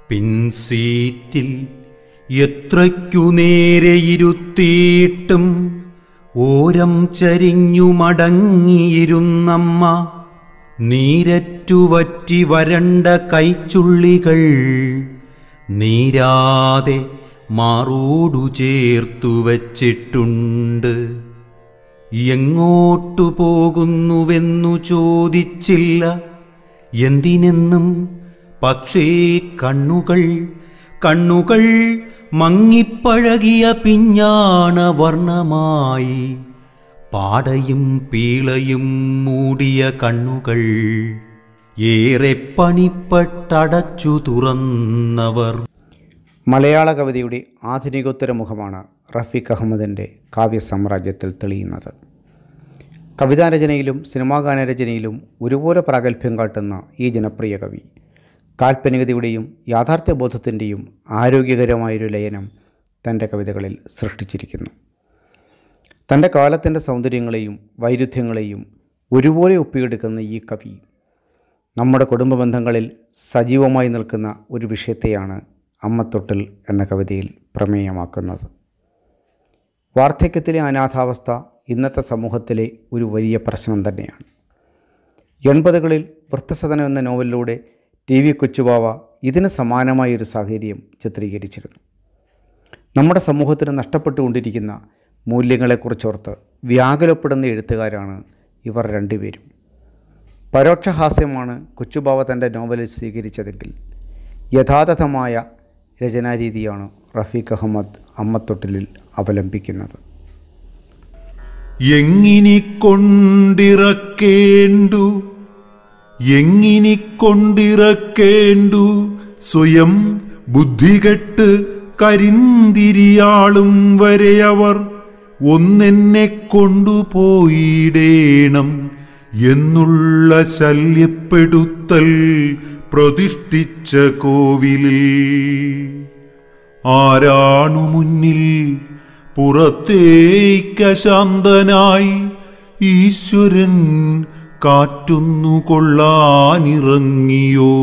പിൻസീറ്റിൽ എത്രയ്ക്കു നേരെ ഇരുത്തിയിട്ടും ഓരം ചരിഞ്ഞു മടങ്ങിയിരുന്നമ്മ നീരറ്റുവറ്റി വരണ്ട കൈച്ചുള്ളികൾ നീരാതെ മാറോടു ചേർത്തു വച്ചിട്ടുണ്ട് എങ്ങോട്ടു പോകുന്നുവെന്നു ചോദിച്ചില്ല എന്തിനെന്നും പക്ഷേ കണ്ണുകൾ കണ്ണുകൾ മങ്ങിപ്പഴകിയ പിഞ്ഞാണ വർണ്ണമായി പാടയും പീളയും മൂടിയ കണ്ണുകൾ ഏറെ പണിപ്പെട്ടടച്ചു തുറന്നവർ മലയാള കവിതയുടെ ആധുനികോത്തര മുഖമാണ് റഫീഖ് അഹമ്മദിൻ്റെ കാവ്യസാമ്രാജ്യത്തിൽ തെളിയുന്നത് കവിതാരചനയിലും സിനിമാഗാനരചനയിലും ഒരുപോലെ പ്രാഗൽഭ്യം കാട്ടുന്ന ഈ ജനപ്രിയ കവി കാൽപ്പനികതയുടെയും യാഥാർത്ഥ്യബോധത്തിൻ്റെയും ആരോഗ്യകരമായൊരു ലയനം തൻ്റെ കവിതകളിൽ സൃഷ്ടിച്ചിരിക്കുന്നു തൻ്റെ കാലത്തിൻ്റെ സൗന്ദര്യങ്ങളെയും വൈരുദ്ധ്യങ്ങളെയും ഒരുപോലെ ഒപ്പിയെടുക്കുന്ന ഈ കവി നമ്മുടെ കുടുംബ ബന്ധങ്ങളിൽ സജീവമായി നിൽക്കുന്ന ഒരു വിഷയത്തെയാണ് അമ്മത്തൊട്ടിൽ എന്ന കവിതയിൽ പ്രമേയമാക്കുന്നത് വാർദ്ധക്യത്തിലെ അനാഥാവസ്ഥ ഇന്നത്തെ സമൂഹത്തിലെ ഒരു വലിയ പ്രശ്നം തന്നെയാണ് എൺപതുകളിൽ വൃത്തസദനം എന്ന നോവലിലൂടെ ടി വി കൊച്ചുബാവ ഇതിന് സമാനമായൊരു സാഹചര്യം ചിത്രീകരിച്ചിരുന്നു നമ്മുടെ സമൂഹത്തിന് നഷ്ടപ്പെട്ടുകൊണ്ടിരിക്കുന്ന മൂല്യങ്ങളെക്കുറിച്ചോർത്ത് വ്യാകുലപ്പെടുന്ന എഴുത്തുകാരാണ് ഇവർ രണ്ടുപേരും പരോക്ഷഹാസ്യമാണ് കൊച്ചുബാവ തൻ്റെ നോവലിൽ സ്വീകരിച്ചതെങ്കിൽ യഥാതഥമായ രചനാരീതിയാണ് റഫീഖ് അഹമ്മദ് അമ്മത്തൊട്ടിലിൽ അവലംബിക്കുന്നത് എങ്ങിനിക്കൊണ്ടിറക്കേണ്ടു എങ്ങിനിക്കൊണ്ടിറക്കേണ്ടു സ്വയം ബുദ്ധികെട്ട് കരിന്തിരിയാളും വരെ അവർ ഒന്നെന്നെ കൊണ്ടുപോയിടേണം എന്നുള്ള ശല്യപ്പെടുത്തൽ പ്രതിഷ്ഠിച്ച കോവിലിൽ ആരാണു മുന്നിൽ പുറത്തേക്കശാന്തനായി ഈശ്വരൻ കാറ്റുന്നു കൊള്ളാനിറങ്ങിയോ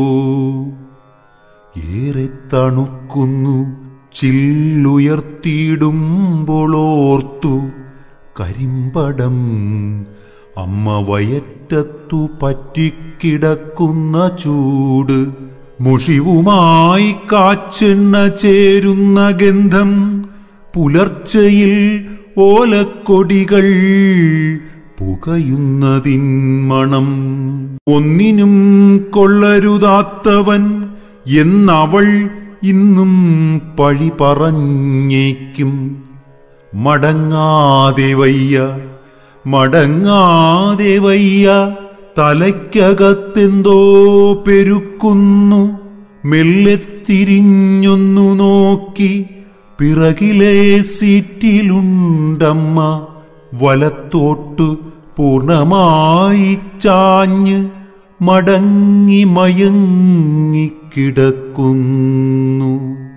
ഏറെ തണുക്കുന്നു ചില്ലുയർത്തിയിടുമ്പോളോർത്തു കരിമ്പടം അമ്മ വയറ്റത്തു പറ്റിക്കിടക്കുന്ന ചൂട് മുഷിവുമായി കാച്ചെണ്ണ ചേരുന്ന ഗന്ധം പുലർച്ചയിൽ ഓലക്കൊടികൾ പുകയുന്നതിൻ മണം ഒന്നിനും കൊള്ളരുതാത്തവൻ എന്നവൾ ഇന്നും പഴി പറഞ്ഞേക്കും മടങ്ങാതെ വയ്യ മടങ്ങാതെ വയ്യ തലയ്ക്കകത്തെന്തോ പെരുക്കുന്നു മെല്ലെ തിരിഞ്ഞൊന്നു നോക്കി പിറകിലെ സീറ്റിലുണ്ടമ്മ വലത്തോട്ടു പൂർണമായി ചാഞ്ഞ് മടങ്ങി മയങ്ങിക്കിടക്കുന്നു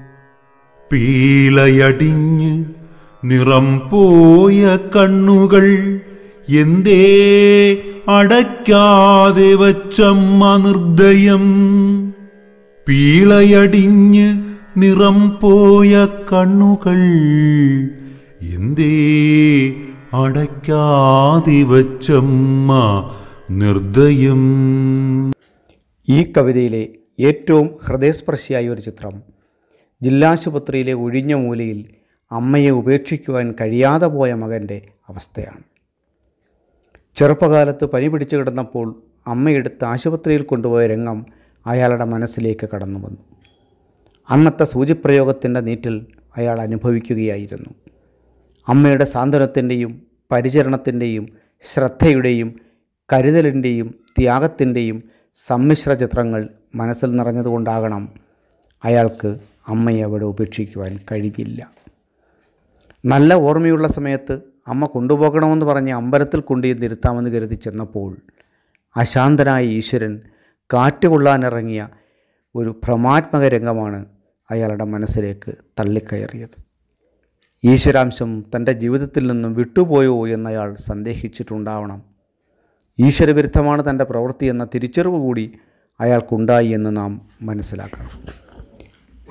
പീളയടിഞ്ഞ് നിറം പോയ കണ്ണുകൾ എന്തേ അടയ്ക്കാതെ വച്ചമ്മ നിർദ്ദയം പീളയടിഞ്ഞ് നിറം പോയ കണ്ണുകൾ എന്തേ അടയ്ക്കാതെ വച്ചമ്മ നിർദ്ദയം ഈ കവിതയിലെ ഏറ്റവും ഹൃദയസ്പർശിയായ ഒരു ചിത്രം ജില്ലാശുപത്രിയിലെ ഒഴിഞ്ഞ മൂലയിൽ അമ്മയെ ഉപേക്ഷിക്കുവാൻ കഴിയാതെ പോയ മകൻ്റെ അവസ്ഥയാണ് ചെറുപ്പകാലത്ത് പനി പിടിച്ചു കിടന്നപ്പോൾ അമ്മയെടുത്ത് ആശുപത്രിയിൽ കൊണ്ടുപോയ രംഗം അയാളുടെ മനസ്സിലേക്ക് കടന്നു വന്നു അന്നത്തെ സൂചിപ്രയോഗത്തിൻ്റെ നീറ്റിൽ അയാൾ അനുഭവിക്കുകയായിരുന്നു അമ്മയുടെ സാന്ത്വനത്തിൻ്റെയും പരിചരണത്തിൻ്റെയും ശ്രദ്ധയുടെയും കരുതലിൻ്റെയും ത്യാഗത്തിൻ്റെയും സമ്മിശ്ര ചിത്രങ്ങൾ മനസ്സിൽ നിറഞ്ഞതുകൊണ്ടാകണം അയാൾക്ക് അമ്മയെ അവിടെ ഉപേക്ഷിക്കുവാൻ കഴിഞ്ഞില്ല നല്ല ഓർമ്മയുള്ള സമയത്ത് അമ്മ കൊണ്ടുപോകണമെന്ന് പറഞ്ഞ് അമ്പലത്തിൽ കൊണ്ടുചെന്നിരുത്താമെന്ന് കരുതി ചെന്നപ്പോൾ അശാന്തനായ ഈശ്വരൻ കാറ്റ് കൊള്ളാനിറങ്ങിയ ഒരു ഭ്രമാത്മക രംഗമാണ് അയാളുടെ മനസ്സിലേക്ക് തള്ളിക്കയറിയത് ഈശ്വരാംശം തൻ്റെ ജീവിതത്തിൽ നിന്നും വിട്ടുപോയോ എന്നയാൾ സന്ദേഹിച്ചിട്ടുണ്ടാവണം ഈശ്വരവിരുദ്ധമാണ് തൻ്റെ പ്രവൃത്തി എന്ന തിരിച്ചറിവ് കൂടി അയാൾക്കുണ്ടായി എന്ന് നാം മനസ്സിലാക്കണം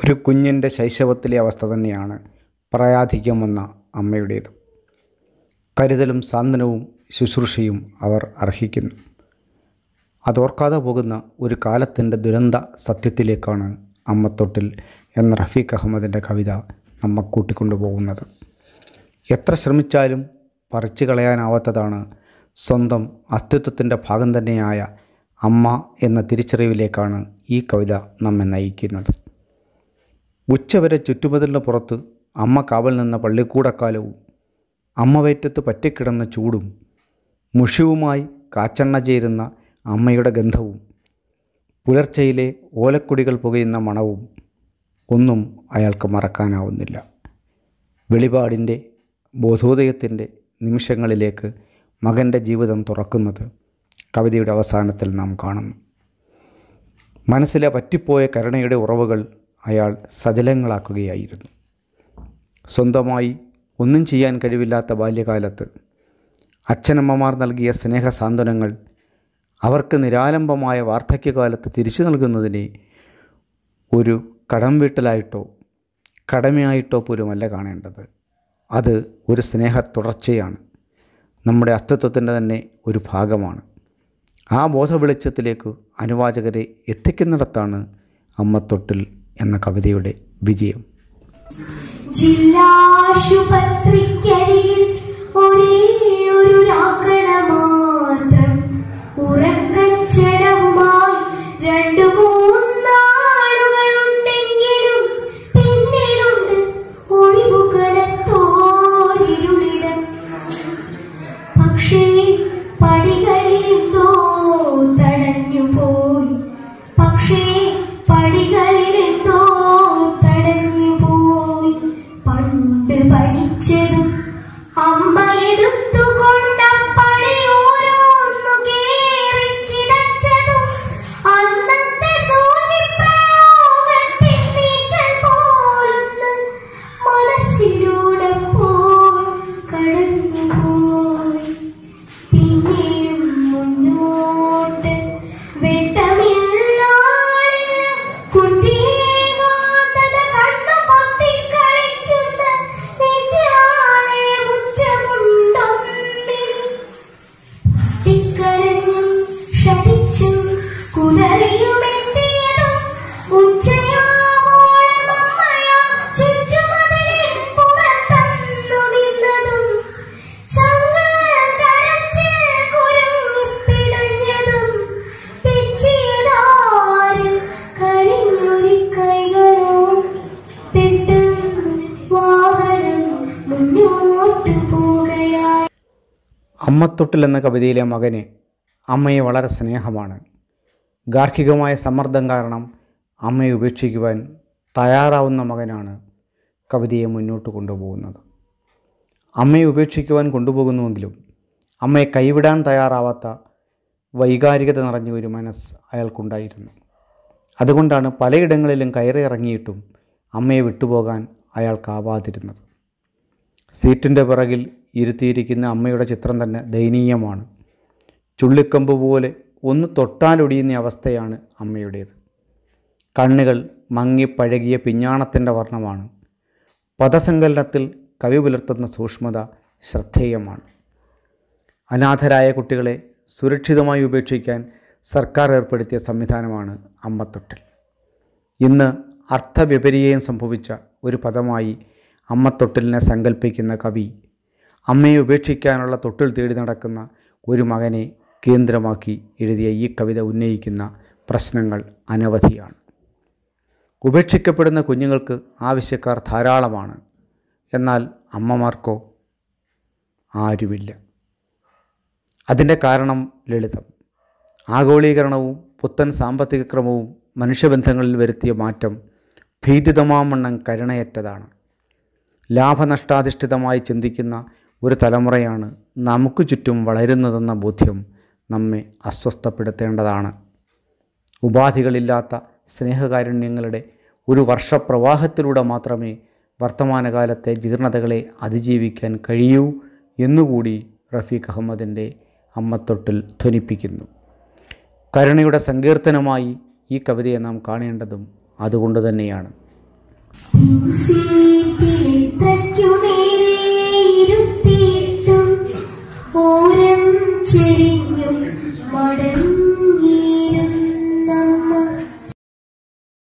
ഒരു കുഞ്ഞിൻ്റെ ശൈശവത്തിലെ അവസ്ഥ തന്നെയാണ് പ്രായാധിക്യം വന്ന അമ്മയുടേത് കരുതലും സാന്ത്വനവും ശുശ്രൂഷയും അവർ അർഹിക്കുന്നു അതോർക്കാതെ പോകുന്ന ഒരു കാലത്തിൻ്റെ ദുരന്ത സത്യത്തിലേക്കാണ് അമ്മത്തൊട്ടിൽ എന്ന റഫീഖ് അഹമ്മദിൻ്റെ കവിത നമ്മെ കൂട്ടിക്കൊണ്ടുപോകുന്നത് എത്ര ശ്രമിച്ചാലും പറിച്ചു കളയാനാവാത്തതാണ് സ്വന്തം അസ്തിത്വത്തിൻ്റെ ഭാഗം തന്നെയായ അമ്മ എന്ന തിരിച്ചറിവിലേക്കാണ് ഈ കവിത നമ്മെ നയിക്കുന്നത് ഉച്ചവരെ ചുറ്റുമതിലിന് പുറത്ത് അമ്മ കാവൽ നിന്ന പള്ളിക്കൂടക്കാലവും അമ്മ വയറ്റത്ത് പറ്റിക്കിടന്ന ചൂടും മുഷിവുമായി കാച്ചെണ്ണ ചേരുന്ന അമ്മയുടെ ഗന്ധവും പുലർച്ചയിലെ ഓലക്കൊടികൾ പുകയുന്ന മണവും ഒന്നും അയാൾക്ക് മറക്കാനാവുന്നില്ല വെളിപാടിൻ്റെ ബോധോദയത്തിൻ്റെ നിമിഷങ്ങളിലേക്ക് മകൻ്റെ ജീവിതം തുറക്കുന്നത് കവിതയുടെ അവസാനത്തിൽ നാം കാണുന്നു മനസ്സിലെ പറ്റിപ്പോയ കരുണയുടെ ഉറവുകൾ അയാൾ സജലങ്ങളാക്കുകയായിരുന്നു സ്വന്തമായി ഒന്നും ചെയ്യാൻ കഴിവില്ലാത്ത ബാല്യകാലത്ത് അച്ഛനമ്മമാർ നൽകിയ സ്നേഹ സാന്ത്വനങ്ങൾ അവർക്ക് നിരാലംബമായ വാർദ്ധക്യകാലത്ത് തിരിച്ചു നൽകുന്നതിനെ ഒരു കടം വീട്ടലായിട്ടോ കടമയായിട്ടോ പോലുമല്ല കാണേണ്ടത് അത് ഒരു സ്നേഹ തുടർച്ചയാണ് നമ്മുടെ അസ്തിത്വത്തിൻ്റെ തന്നെ ഒരു ഭാഗമാണ് ആ ബോധവെളിച്ചത്തിലേക്ക് അനുവാചകരെ എത്തിക്കുന്നിടത്താണ് അമ്മത്തൊട്ടിൽ എന്ന കവിതയുടെ വിജയം ജില്ലാശുപത്രിക്കരികിൽ ഒരേ ഒരു രാക്കണ മാത്രം ഉറക്കച്ചടവുമായി രണ്ടു മൂന്നാളുകളുണ്ടെങ്കിലും പിന്നിലുണ്ട് ഒഴിവുകടത്തോരിരുളിടം പക്ഷേ പടികളിലെന്തോ തടഞ്ഞു പോയി പക്ഷേ പടികളിലെന്തോ തടഞ്ഞു പോയി പണ്ട് പഠിച്ചതും അമ്മ എടുത്തുകൊണ്ട പടിയോരോന്നു കേറി കിടച്ചതും അന്നത്തെ സൂചിപ്രയോഗത്തിൽ നീറ്റൽ പോലൊന്ന് മനസ്സിലൂടെ പോൾ കടന്നുപോയി പിന്നെയും മുന്നോട്ട് വെട്ടമില്ലാളിൽ കുട്ടിയേകാന്തത കണ്ണു പൊത്തിക്കളിക്കുന്ന വിദ്യാലയ മുറ്റമുണ്ടൊന്നിനി ഇക്കരഞ്ഞും ശഠിച്ചും കുതറിയുമെത്തിയതും ഉച്ചയാവോളമമ്മയാ ചുറ്റുമതിലിൻ പുറത്തന്നു നിന്നതും ചങ്ങ് കരച്ച് കുരുങ്ങിപ്പിടഞ്ഞതും പിച്ചിയതാര് കരിഞ്ഞൊരി കൈകളോ പെട്ടെന്ന് വാഹനം മുന്നോട്ടു പോകുകയായി അമ്മത്തൊട്ടിൽ എന്ന കവിതയിലെ മകന് അമ്മയെ വളരെ സ്നേഹമാണ് ഗാർഹികമായ സമ്മർദ്ദം കാരണം അമ്മയെ ഉപേക്ഷിക്കുവാൻ തയ്യാറാവുന്ന മകനാണ് കവിതയെ മുന്നോട്ട് കൊണ്ടുപോകുന്നത് അമ്മയെ ഉപേക്ഷിക്കുവാൻ കൊണ്ടുപോകുന്നുവെങ്കിലും അമ്മയെ കൈവിടാൻ തയ്യാറാവാത്ത വൈകാരികത നിറഞ്ഞ ഒരു മനസ്സ് അയാൾക്കുണ്ടായിരുന്നു അതുകൊണ്ടാണ് പലയിടങ്ങളിലും കയറി ഇറങ്ങിയിട്ടും അമ്മയെ വിട്ടുപോകാൻ അയാൾക്കാവാതിരുന്നത് സീറ്റിൻ്റെ പിറകിൽ ഇരുത്തിയിരിക്കുന്ന അമ്മയുടെ ചിത്രം തന്നെ ദയനീയമാണ് ചുള്ളിക്കമ്പ് പോലെ ഒന്ന് തൊട്ടാലൊടിയുന്ന അവസ്ഥയാണ് അമ്മയുടേത് കണ്ണുകൾ മങ്ങിപ്പഴകിയ പിഞ്ഞാണത്തിൻ്റെ വർണ്ണമാണ് പദസങ്കലനത്തിൽ കവി പുലർത്തുന്ന സൂക്ഷ്മത ശ്രദ്ധേയമാണ് അനാഥരായ കുട്ടികളെ സുരക്ഷിതമായി ഉപേക്ഷിക്കാൻ സർക്കാർ ഏർപ്പെടുത്തിയ സംവിധാനമാണ് അമ്മത്തൊട്ടിൽ ഇന്ന് അർത്ഥവിപര്യം സംഭവിച്ച ഒരു പദമായി അമ്മത്തൊട്ടിലിനെ സങ്കല്പിക്കുന്ന കവി അമ്മയെ ഉപേക്ഷിക്കാനുള്ള തൊട്ടിൽ തേടി നടക്കുന്ന ഒരു മകനെ കേന്ദ്രമാക്കി എഴുതിയ ഈ കവിത ഉന്നയിക്കുന്ന പ്രശ്നങ്ങൾ അനവധിയാണ് ഉപേക്ഷിക്കപ്പെടുന്ന കുഞ്ഞുങ്ങൾക്ക് ആവശ്യക്കാർ ധാരാളമാണ് എന്നാൽ അമ്മമാർക്കോ ആരുമില്ല അതിൻ്റെ കാരണം ലളിതം ആഗോളീകരണവും പുത്തൻ സാമ്പത്തിക ക്രമവും മനുഷ്യബന്ധങ്ങളിൽ വരുത്തിയ മാറ്റം ഭീതിതമാമണ്ണം കരുണയറ്റതാണ് ലാഭനഷ്ടാധിഷ്ഠിതമായി ചിന്തിക്കുന്ന ഒരു തലമുറയാണ് നമുക്ക് ചുറ്റും വളരുന്നതെന്ന ബോധ്യം നമ്മെ അസ്വസ്ഥപ്പെടുത്തേണ്ടതാണ് ഉപാധികളില്ലാത്ത സ്നേഹകാരുണ്യങ്ങളുടെ ഒരു വർഷപ്രവാഹത്തിലൂടെ മാത്രമേ വർത്തമാനകാലത്തെ ജീർണതകളെ അതിജീവിക്കാൻ കഴിയൂ എന്നുകൂടി റഫീഖ് അഹമ്മദിൻ്റെ അമ്മത്തൊട്ടിൽ ധ്വനിപ്പിക്കുന്നു കരുണയുടെ സങ്കീർത്തനമായി ഈ കവിതയെ നാം കാണേണ്ടതും അതുകൊണ്ട് തന്നെയാണ് പിൻസീ